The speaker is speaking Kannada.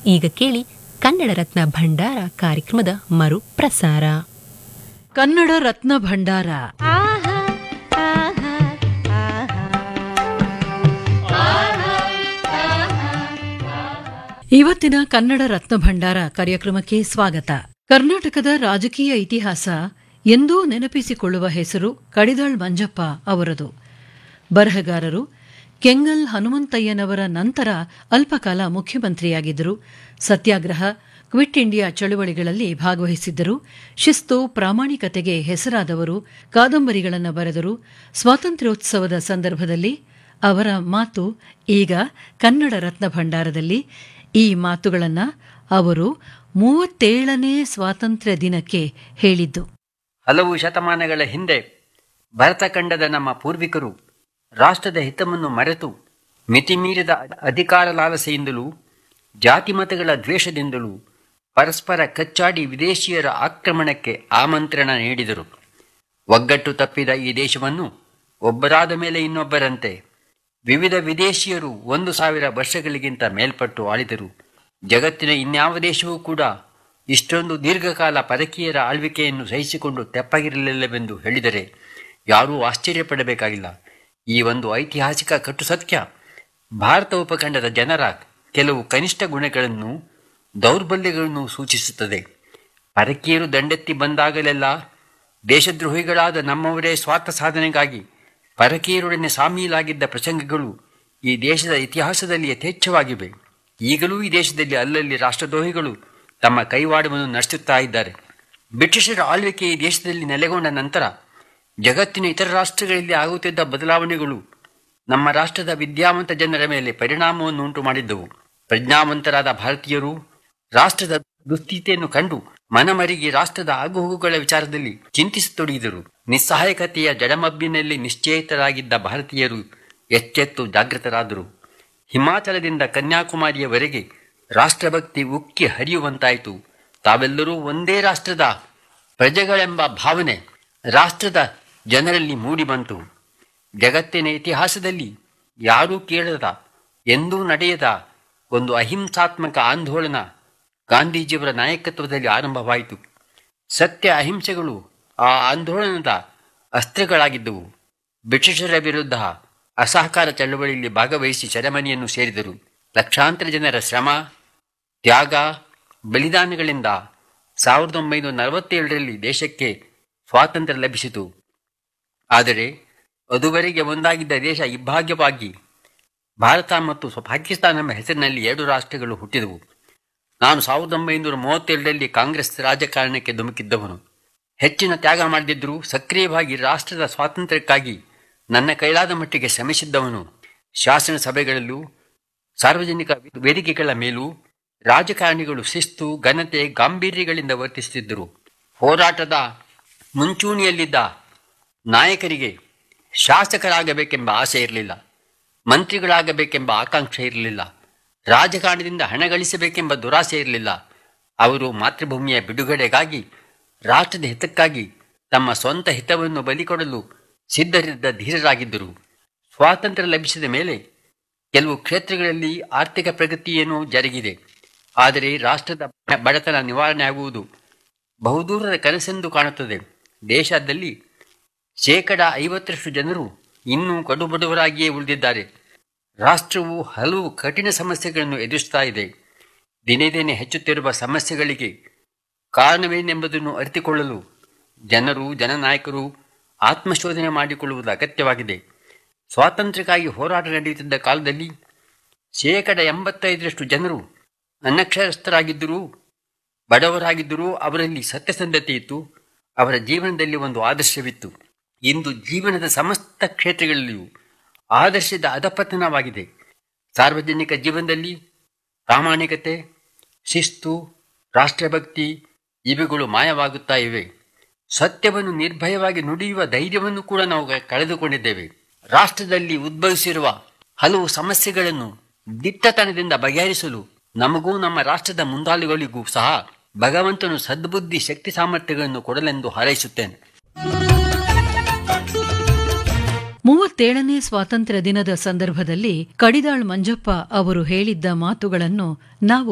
ಈಗ ಕೇಳಿ ಕನ್ನಡ ರತ್ನ ಭಂಡಾರ ಕಾರ್ಯಕ್ರಮದ ಮರು ಪ್ರಸಾರ ಕನ್ನಡ ರತ್ನ ಭಂಡಾರ ಇವತ್ತಿನ ಕನ್ನಡ ರತ್ನ ಭಂಡಾರ ಕಾರ್ಯಕ್ರಮಕ್ಕೆ ಸ್ವಾಗತ ಕರ್ನಾಟಕದ ರಾಜಕೀಯ ಇತಿಹಾಸ ಎಂದೂ ನೆನಪಿಸಿಕೊಳ್ಳುವ ಹೆಸರು ಕಡಿದಾಳ್ ಮಂಜಪ್ಪ ಅವರದು ಬರಹಗಾರರು ಕೆಂಗಲ್ ಹನುಮಂತಯ್ಯನವರ ನಂತರ ಅಲ್ಪಕಾಲ ಮುಖ್ಯಮಂತ್ರಿಯಾಗಿದ್ದರು ಸತ್ಯಾಗ್ರಹ ಕ್ವಿಟ್ ಇಂಡಿಯಾ ಚಳುವಳಿಗಳಲ್ಲಿ ಭಾಗವಹಿಸಿದ್ದರು ಶಿಸ್ತು ಪ್ರಾಮಾಣಿಕತೆಗೆ ಹೆಸರಾದವರು ಕಾದಂಬರಿಗಳನ್ನು ಬರೆದರು ಸ್ವಾತಂತ್ರ್ಯೋತ್ಸವದ ಸಂದರ್ಭದಲ್ಲಿ ಅವರ ಮಾತು ಈಗ ಕನ್ನಡ ರತ್ನ ಭಂಡಾರದಲ್ಲಿ ಈ ಮಾತುಗಳನ್ನು ಅವರು ಮೂವತ್ತೇಳನೇ ಸ್ವಾತಂತ್ರ್ಯ ದಿನಕ್ಕೆ ಹೇಳಿದ್ದು ಹಲವು ಶತಮಾನಗಳ ಹಿಂದೆ ಭರತ ಖಂಡದ ನಮ್ಮ ಪೂರ್ವಿಕರು ರಾಷ್ಟ್ರದ ಹಿತವನ್ನು ಮರೆತು ಮಿತಿಮೀರಿದ ಅಧಿಕಾರ ಲಾಲಸೆಯಿಂದಲೂ ಜಾತಿಮತಗಳ ದ್ವೇಷದಿಂದಲೂ ಪರಸ್ಪರ ಕಚ್ಚಾಡಿ ವಿದೇಶಿಯರ ಆಕ್ರಮಣಕ್ಕೆ ಆಮಂತ್ರಣ ನೀಡಿದರು ಒಗ್ಗಟ್ಟು ತಪ್ಪಿದ ಈ ದೇಶವನ್ನು ಒಬ್ಬರಾದ ಮೇಲೆ ಇನ್ನೊಬ್ಬರಂತೆ ವಿವಿಧ ವಿದೇಶಿಯರು ಒಂದು ಸಾವಿರ ವರ್ಷಗಳಿಗಿಂತ ಮೇಲ್ಪಟ್ಟು ಆಳಿದರು ಜಗತ್ತಿನ ಇನ್ಯಾವ ದೇಶವೂ ಕೂಡ ಇಷ್ಟೊಂದು ದೀರ್ಘಕಾಲ ಪರಕೀಯರ ಆಳ್ವಿಕೆಯನ್ನು ಸಹಿಸಿಕೊಂಡು ತೆಪ್ಪಗಿರಲಿಲ್ಲವೆಂದು ಹೇಳಿದರೆ ಯಾರೂ ಆಶ್ಚರ್ಯಪಡಬೇಕಾಗಿಲ್ಲ ಈ ಒಂದು ಐತಿಹಾಸಿಕ ಕಟ್ಟು ಸತ್ಯ ಭಾರತ ಉಪಖಂಡದ ಜನರ ಕೆಲವು ಕನಿಷ್ಠ ಗುಣಗಳನ್ನು ದೌರ್ಬಲ್ಯಗಳನ್ನು ಸೂಚಿಸುತ್ತದೆ ಪರಕೀಯರು ದಂಡೆತ್ತಿ ಬಂದಾಗಲೆಲ್ಲ ದೇಶದ್ರೋಹಿಗಳಾದ ನಮ್ಮವರೇ ಸ್ವಾರ್ಥ ಸಾಧನೆಗಾಗಿ ಪರಕೀಯರೊಡನೆ ಸಾಮೀಲಾಗಿದ್ದ ಪ್ರಸಂಗಗಳು ಈ ದೇಶದ ಇತಿಹಾಸದಲ್ಲಿ ಯಥೇಚ್ಛವಾಗಿವೆ ಈಗಲೂ ಈ ದೇಶದಲ್ಲಿ ಅಲ್ಲಲ್ಲಿ ರಾಷ್ಟ್ರದ್ರೋಹಿಗಳು ತಮ್ಮ ಕೈವಾಡವನ್ನು ನಡೆಸುತ್ತಾ ಇದ್ದಾರೆ ಬ್ರಿಟಿಷರ ಆಳ್ವಿಕೆ ಈ ದೇಶದಲ್ಲಿ ನೆಲೆಗೊಂಡ ನಂತರ ಜಗತ್ತಿನ ಇತರ ರಾಷ್ಟ್ರಗಳಲ್ಲಿ ಆಗುತ್ತಿದ್ದ ಬದಲಾವಣೆಗಳು ನಮ್ಮ ರಾಷ್ಟ್ರದ ವಿದ್ಯಾವಂತ ಜನರ ಮೇಲೆ ಪರಿಣಾಮವನ್ನು ಉಂಟು ಮಾಡಿದ್ದವು ಪ್ರಜ್ಞಾವಂತರಾದ ಭಾರತೀಯರು ರಾಷ್ಟ್ರದ ದುಸ್ಥಿತಿಯನ್ನು ಕಂಡು ಮನಮರಿಗಿ ರಾಷ್ಟ್ರದ ಆಗುಹೋಗುಗಳ ವಿಚಾರದಲ್ಲಿ ಚಿಂತಿಸತೊಡಗಿದರು ನಿಸ್ಸಹಾಯಕತೆಯ ಜಡಮಬ್ಬಿನಲ್ಲಿ ನಿಶ್ಚಯಿತರಾಗಿದ್ದ ಭಾರತೀಯರು ಎಚ್ಚೆತ್ತು ಜಾಗೃತರಾದರು ಹಿಮಾಚಲದಿಂದ ಕನ್ಯಾಕುಮಾರಿಯವರೆಗೆ ರಾಷ್ಟ್ರಭಕ್ತಿ ಉಕ್ಕಿ ಹರಿಯುವಂತಾಯಿತು ತಾವೆಲ್ಲರೂ ಒಂದೇ ರಾಷ್ಟ್ರದ ಪ್ರಜೆಗಳೆಂಬ ಭಾವನೆ ರಾಷ್ಟ್ರದ ಜನರಲ್ಲಿ ಮೂಡಿಬಂತು ಜಗತ್ತಿನ ಇತಿಹಾಸದಲ್ಲಿ ಯಾರೂ ಕೇಳದ ಎಂದೂ ನಡೆಯದ ಒಂದು ಅಹಿಂಸಾತ್ಮಕ ಆಂದೋಲನ ಗಾಂಧೀಜಿಯವರ ನಾಯಕತ್ವದಲ್ಲಿ ಆರಂಭವಾಯಿತು ಸತ್ಯ ಅಹಿಂಸೆಗಳು ಆ ಆಂದೋಲನದ ಅಸ್ತ್ರಗಳಾಗಿದ್ದವು ಬ್ರಿಟಿಷರ ವಿರುದ್ಧ ಅಸಹಕಾರ ಚಳವಳಿಯಲ್ಲಿ ಭಾಗವಹಿಸಿ ಸೆರೆಮನಿಯನ್ನು ಸೇರಿದರು ಲಕ್ಷಾಂತರ ಜನರ ಶ್ರಮ ತ್ಯಾಗ ಬಲಿದಾನಗಳಿಂದ ಸಾವಿರದ ಒಂಬೈನೂರ ನಲವತ್ತೇಳರಲ್ಲಿ ದೇಶಕ್ಕೆ ಸ್ವಾತಂತ್ರ್ಯ ಲಭಿಸಿತು ಆದರೆ ಅದುವರೆಗೆ ಒಂದಾಗಿದ್ದ ದೇಶ ಇಬ್ಬಾಗ್ಯವಾಗಿ ಭಾರತ ಮತ್ತು ಪಾಕಿಸ್ತಾನ ಎಂಬ ಹೆಸರಿನಲ್ಲಿ ಎರಡು ರಾಷ್ಟ್ರಗಳು ಹುಟ್ಟಿದವು ನಾನು ಸಾವಿರದ ಒಂಬೈನೂರ ಮೂವತ್ತೇಳರಲ್ಲಿ ಕಾಂಗ್ರೆಸ್ ರಾಜಕಾರಣಕ್ಕೆ ಧುಮುಕಿದ್ದವನು ಹೆಚ್ಚಿನ ತ್ಯಾಗ ಮಾಡದಿದ್ದರೂ ಸಕ್ರಿಯವಾಗಿ ರಾಷ್ಟ್ರದ ಸ್ವಾತಂತ್ರ್ಯಕ್ಕಾಗಿ ನನ್ನ ಕೈಲಾದ ಮಟ್ಟಿಗೆ ಶ್ರಮಿಸಿದ್ದವನು ಶಾಸನ ಸಭೆಗಳಲ್ಲೂ ಸಾರ್ವಜನಿಕ ವೇದಿಕೆಗಳ ಮೇಲೂ ರಾಜಕಾರಣಿಗಳು ಶಿಸ್ತು ಘನತೆ ಗಾಂಭೀರ್ಯಗಳಿಂದ ವರ್ತಿಸುತ್ತಿದ್ದರು ಹೋರಾಟದ ಮುಂಚೂಣಿಯಲ್ಲಿದ್ದ ನಾಯಕರಿಗೆ ಶಾಸಕರಾಗಬೇಕೆಂಬ ಆಸೆ ಇರಲಿಲ್ಲ ಮಂತ್ರಿಗಳಾಗಬೇಕೆಂಬ ಆಕಾಂಕ್ಷೆ ಇರಲಿಲ್ಲ ರಾಜಕಾರಣದಿಂದ ಹಣ ಗಳಿಸಬೇಕೆಂಬ ದುರಾಸೆ ಇರಲಿಲ್ಲ ಅವರು ಮಾತೃಭೂಮಿಯ ಬಿಡುಗಡೆಗಾಗಿ ರಾಷ್ಟ್ರದ ಹಿತಕ್ಕಾಗಿ ತಮ್ಮ ಸ್ವಂತ ಹಿತವನ್ನು ಬಲಿಕೊಡಲು ಸಿದ್ಧರಿದ್ದ ಧೀರರಾಗಿದ್ದರು ಸ್ವಾತಂತ್ರ್ಯ ಲಭಿಸಿದ ಮೇಲೆ ಕೆಲವು ಕ್ಷೇತ್ರಗಳಲ್ಲಿ ಆರ್ಥಿಕ ಪ್ರಗತಿಯೇನೂ ಜರುಗಿದೆ ಆದರೆ ರಾಷ್ಟ್ರದ ಬಡತನ ನಿವಾರಣೆ ಆಗುವುದು ಬಹುದೂರದ ಕನಸೆಂದು ಕಾಣುತ್ತದೆ ದೇಶದಲ್ಲಿ ಶೇಕಡ ಐವತ್ತರಷ್ಟು ಜನರು ಇನ್ನೂ ಕಡುಬಡವರಾಗಿಯೇ ಉಳಿದಿದ್ದಾರೆ ರಾಷ್ಟ್ರವು ಹಲವು ಕಠಿಣ ಸಮಸ್ಯೆಗಳನ್ನು ಎದುರಿಸ್ತಾ ಇದೆ ದಿನೇ ದಿನೇ ಹೆಚ್ಚುತ್ತಿರುವ ಸಮಸ್ಯೆಗಳಿಗೆ ಕಾರಣವೇನೆಂಬುದನ್ನು ಅರಿತುಕೊಳ್ಳಲು ಜನರು ಜನನಾಯಕರು ಆತ್ಮಶೋಧನೆ ಮಾಡಿಕೊಳ್ಳುವುದು ಅಗತ್ಯವಾಗಿದೆ ಸ್ವಾತಂತ್ರ್ಯಕ್ಕಾಗಿ ಹೋರಾಟ ನಡೆಯುತ್ತಿದ್ದ ಕಾಲದಲ್ಲಿ ಶೇಕಡ ಎಂಬತ್ತೈದರಷ್ಟು ಜನರು ಅನಕ್ಷರಸ್ಥರಾಗಿದ್ದರೂ ಬಡವರಾಗಿದ್ದರೂ ಅವರಲ್ಲಿ ಸತ್ಯಸಂಧತೆ ಇತ್ತು ಅವರ ಜೀವನದಲ್ಲಿ ಒಂದು ಆದರ್ಶವಿತ್ತು ಇಂದು ಜೀವನದ ಸಮಸ್ತ ಕ್ಷೇತ್ರಗಳಲ್ಲಿಯೂ ಆದರ್ಶದ ಅಧಪತನವಾಗಿದೆ ಸಾರ್ವಜನಿಕ ಜೀವನದಲ್ಲಿ ಪ್ರಾಮಾಣಿಕತೆ ಶಿಸ್ತು ರಾಷ್ಟ್ರಭಕ್ತಿ ಇವುಗಳು ಮಾಯವಾಗುತ್ತಾ ಇವೆ ಸತ್ಯವನ್ನು ನಿರ್ಭಯವಾಗಿ ನುಡಿಯುವ ಧೈರ್ಯವನ್ನು ಕೂಡ ನಾವು ಕಳೆದುಕೊಂಡಿದ್ದೇವೆ ರಾಷ್ಟ್ರದಲ್ಲಿ ಉದ್ಭವಿಸಿರುವ ಹಲವು ಸಮಸ್ಯೆಗಳನ್ನು ದಿಟ್ಟತನದಿಂದ ಬಗೆಹರಿಸಲು ನಮಗೂ ನಮ್ಮ ರಾಷ್ಟ್ರದ ಮುಂದಾಳುಗಳಿಗೂ ಸಹ ಭಗವಂತನು ಸದ್ಬುದ್ಧಿ ಶಕ್ತಿ ಸಾಮರ್ಥ್ಯಗಳನ್ನು ಕೊಡಲೆಂದು ಹಾರೈಸುತ್ತೇನೆ ಮೂವತ್ತೇಳನೇ ಸ್ವಾತಂತ್ರ್ಯ ದಿನದ ಸಂದರ್ಭದಲ್ಲಿ ಕಡಿದಾಳ್ ಮಂಜಪ್ಪ ಅವರು ಹೇಳಿದ್ದ ಮಾತುಗಳನ್ನು ನಾವು